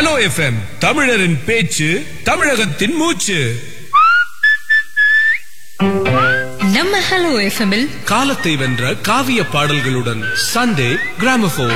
Hello FM தமிழரின் பேச்சு தமிழகத்தின் மூச்சு நம்ம ஹலோ எஃப்எம்மில் காலத்தை வென்ற காவிய பாடல்களுடன் சண்டே கிராமபோன்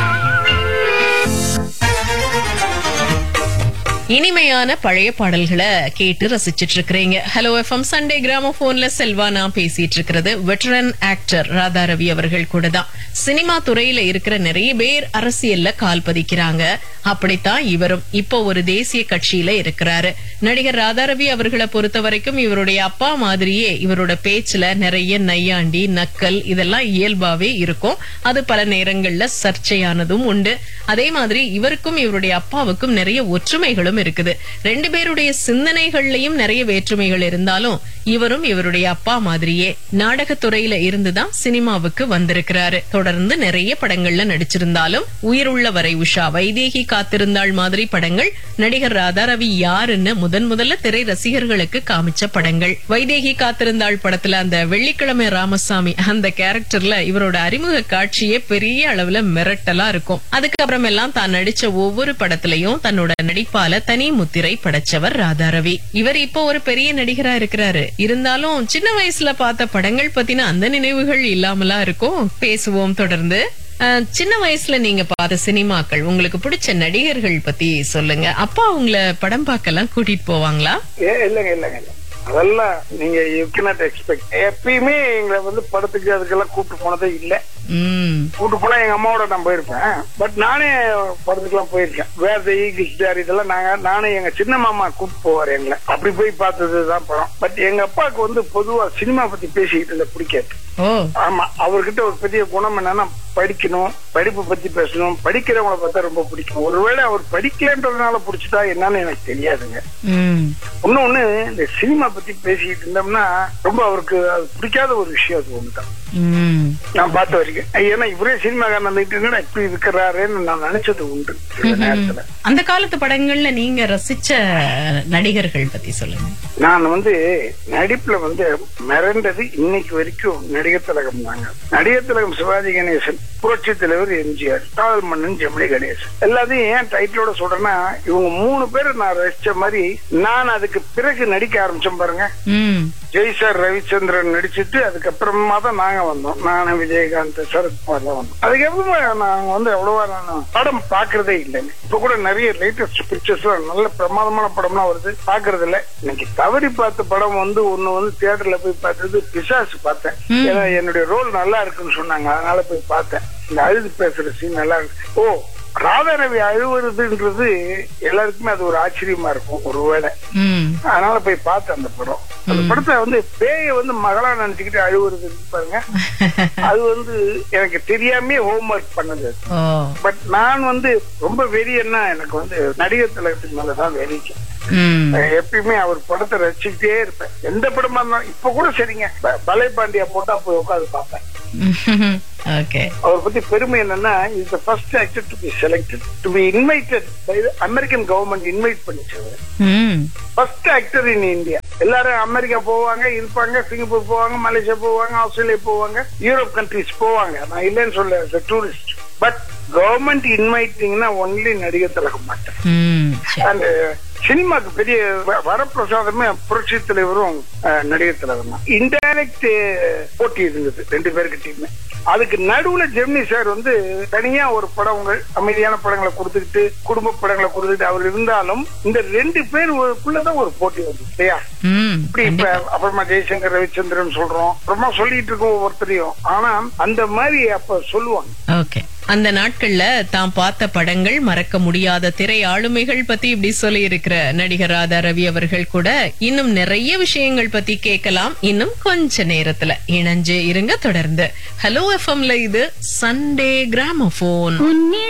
இனிமையான பழைய பாடல்களை கேட்டு ரசிச்சிட்டு இருக்கிறீங்க ஹலோ எஃப்எம் சண்டே கிராம போன்ல செல்வா நான் பேசிட்டு இருக்கிறது வெட்டரன் ஆக்டர் ராதா ரவி அவர்கள் கூட தான் சினிமா துறையில இருக்கிற நிறைய பேர் அரசியல்ல கால் பதிக்கிறாங்க அப்படித்தான் இவரும் இப்போ ஒரு தேசிய கட்சியில இருக்கிறாரு நடிகர் ராதா ரவி அவர்களை பொறுத்த வரைக்கும் இவருடைய அப்பா மாதிரியே இவரோட பேச்சுல நிறைய நையாண்டி நக்கல் இதெல்லாம் இயல்பாவே இருக்கும் அது பல நேரங்கள்ல சர்ச்சையானதும் உண்டு அதே மாதிரி இவருக்கும் இவருடைய அப்பாவுக்கும் நிறைய ஒற்றுமைகளும் இருக்குது ரெண்டு பேருடைய சிந்தனைகள்லயும் நிறைய வேற்றுமைகள் இருந்தாலும் இவரும் இவருடைய அப்பா மாதிரியே நாடகத்துறையில இருந்துதான் சினிமாவுக்கு வந்திருக்கிறாரு தொடர்ந்து நிறைய படங்கள்ல நடிச்சிருந்தாலும் உயிருள்ள வரை உஷா வைதேகி காத்திருந்தாள் மாதிரி படங்கள் நடிகர் ராதாரவி யாருன்னு முதன் முதல்ல திரை ரசிகர்களுக்கு காமிச்ச படங்கள் வைதேகி காத்திருந்தாள் படத்துல அந்த வெள்ளிக்கிழமை ராமசாமி அந்த கேரக்டர்ல இவரோட அறிமுக காட்சியே பெரிய அளவுல மிரட்டலா இருக்கும் அதுக்கப்புறம் எல்லாம் தான் நடிச்ச ஒவ்வொரு படத்திலையும் தன்னோட நடிப்பால தனி முத்திரை படைச்சவர் ராதாரவி இவர் இப்போ ஒரு பெரிய நடிகரா இருக்கிறாரு இருந்தாலும் சின்ன வயசுல பார்த்த படங்கள் பத்தின அந்த நினைவுகள் இல்லாமலா இருக்கும் பேசுவோம் தொடர்ந்து அஹ், சின்ன வயசுல நீங்க பார்த்த சினிமாக்கள் உங்களுக்கு பிடிச்ச நடிகர்கள் பத்தி சொல்லுங்க அப்பா உங்களை படம் பார்க்கலாம் கூட்டிட்டு போவாங்களா ஏ இல்லைங்க இல்லைங்க இல்ல அதெல்லாம் நீங்க யூ cannot எக்ஸ்பெக்ட் எப்பயுமே எங்களை வந்து படத்துக்கு அதுக்கெல்லாம் கூப்பிட்டு போனதே இல்ல உம் கூட்டு போனா எங்க அம்மாவோட நான் போயிருப்பேன் பட் நானே படத்துக்குலாம் போயிருக்கேன் வேற த ஈகிள்ஸ் டேர் இதெல்லாம் நாங்க நானும் எங்க சின்ன மாமா கூப்பிட்டு போவார் எங்களை அப்படி போய் பார்த்ததுதான் படம் பட் எங்க அப்பாவுக்கு வந்து பொதுவா சினிமா பத்தி பேசிக்கிட்டு இருந்தா பிடிக்காது ஓ ஆமா அவர்கிட்ட ஒரு பெரிய குணம் என்னன்னா படிக்கணும் படிப்பு பத்தி பேசணும் படிக்கிறவங்கள பார்த்தா ரொம்ப பிடிக்கும் ஒருவேளை அவர் படிக்கலன்றதுனால பிடிச்சிட்டா என்னன்னு எனக்கு தெரியாதுங்க உம் இன்னொன்னு இந்த சினிமா பத்தி பேசிக்கிட்டு இருந்தோம்னா ரொம்ப அவருக்கு அது பிடிக்காத ஒரு விஷயம் அது ஒண்ணுதான் உம் நான் பார்த்த வரைக்கும் ஏன்னா இவரே சினிமாக்காரன் வந்துட்டு என்னடா இப்படி இருக்கிறாருன்னு நான் நினைச்சது உண்டு சில நேரத்துல அந்த காலத்து படங்கள்ல நீங்க ரசிச்ச நடிகர்கள் பத்தி சொல்லுங்க நான் வந்து நடிப்புல வந்து மிரண்டது இன்னைக்கு வரைக்கும் நடிகர் திலகம் தாங்க நடிகர் திலகம் சிவாஜி கணேசன் புரட்சி தலைவர் எம்ஜிஆர் காவல் மன்னன் ஜெமினி கணேசன் எல்லாத்தையும் ஏன் டைட்டிலோட சொல்றேன்னா இவங்க மூணு பேரை நான் ரசிச்ச மாதிரி நான் அதுக்கு பிறகு நடிக்க ஆரம்பிச்சேன் பாருங்க உம் ஜெய் சார் ரவிச்சந்திரன் நடிச்சிட்டு அதுக்கப்புறமா தான் நாங்க வந்தோம் நானும் விஜயகாந்த் சரத்குமார் தான் வந்தோம் அதுக்கப்புறமா நாங்க வந்து எவ்வளவா நான் படம் பாக்குறதே இல்லைங்க இப்ப கூட நிறைய லேட்டஸ்ட் பிக்சர்ஸ் நல்ல பிரமாதமான படம்லாம் வருது பாக்குறது இல்ல இன்னைக்கு தவறி பார்த்த படம் வந்து ஒண்ணு வந்து தியேட்டர்ல போய் பார்த்தது பிசாசு பார்த்தேன் ஏன்னா என்னுடைய ரோல் நல்லா இருக்குன்னு சொன்னாங்க அதனால போய் பார்த்தேன் இந்த அழுது பேசுற சீன் நல்லா இருக்கு ஓ ராதாரவி அழுவுறதுன்றது எல்லாருக்குமே அது ஒரு ஆச்சரியமா இருக்கும் ஒருவேளை உம் அதனால போய் பார்த்தேன் அந்த படம் அந்த படத்தை வந்து பேய வந்து மகளா நினைச்சுக்கிட்டு அழுவுறது இருக்கு பாருங்க அது வந்து எனக்கு தெரியாமே ஹோம்ஒர்க் பண்ணது அது. ஓ பட் நான் வந்து ரொம்ப வெறியன்னா எனக்கு வந்து நடிகர் திலகத்துக்கு மேலதான் வெறிக்கும் உம் எப்பயுமே அவர் படத்தை ரசிச்சுக்கிட்டே இருப்பேன் எந்த படமா இருந்தாலும் இப்ப கூட சரிங்க ப- பலே பாண்டியா போட்டா போய் உட்காந்து பார்ப்பேன் ஓகே அவர் பத்தி பெருமை என்னன்னா is the first actor to be selected to be invited by American government invite பண்ணிச்சு அவரை. உம் ஃபர்ஸ்ட் ஆக்டர் இன் இந்தியா எல்லாரும் அமெரிக்கா போவாங்க இருப்பாங்க சிங்கப்பூர் போவாங்க மலேசியா போவாங்க ஆஸ்திரேலியா போவாங்க யூரோப் கண்ட்ரிஸ் போவாங்க நான் இல்லைன்னு சொல்ல டூரிஸ்ட் பட் கவர்மெண்ட் இன்வைட்டிங்னா ஒன்லி நடிகர் திலகம் மாட்டேன் உம் சரி. அந்த சினிமாக்கு பெரிய வ- வரப்பிரசாதமே புரட்சி தலைவரும் அஹ், நடிகர் தலைவர் தான் இன்டைரக்ட் போட்டி இருந்தது ரெண்டு பேருக்கிட்டையுமே அதுக்கு நடுவுல ஜெமினி சார் வந்து தனியா ஒரு படங்கள் அமைதியான படங்களை கொடுத்துக்கிட்டு குடும்ப படங்களை கொடுத்துக்கிட்டு அவர் இருந்தாலும் இந்த ரெண்டு பேருக்குள்ளதான் ஒரு போட்டி வந்து இல்லையா உம் இப்படி இப்ப அப்புறமா ஜெய்சங்கர் ரவிச்சந்திரன் சொல்றோம் அப்புறமா சொல்லிட்டு இருக்கோம் ஒவ்வொருத்தரையும் ஆனா அந்த மாதிரி அப்ப சொல்லுவாங்க ஓகே அந்த நாட்கள்ல தான் பார்த்த படங்கள் மறக்க முடியாத திரை ஆளுமைகள் பத்தி இப்படி சொல்லி இருக்கிற நடிகர் ராதா ரவி அவர்கள் கூட இன்னும் நிறைய விஷயங்கள் பத்தி கேட்கலாம் இன்னும் கொஞ்ச நேரத்துல இணைஞ்சு இருங்க தொடர்ந்து ஹலோ எஃப்எம்ல இது சண்டே கிராமபோன்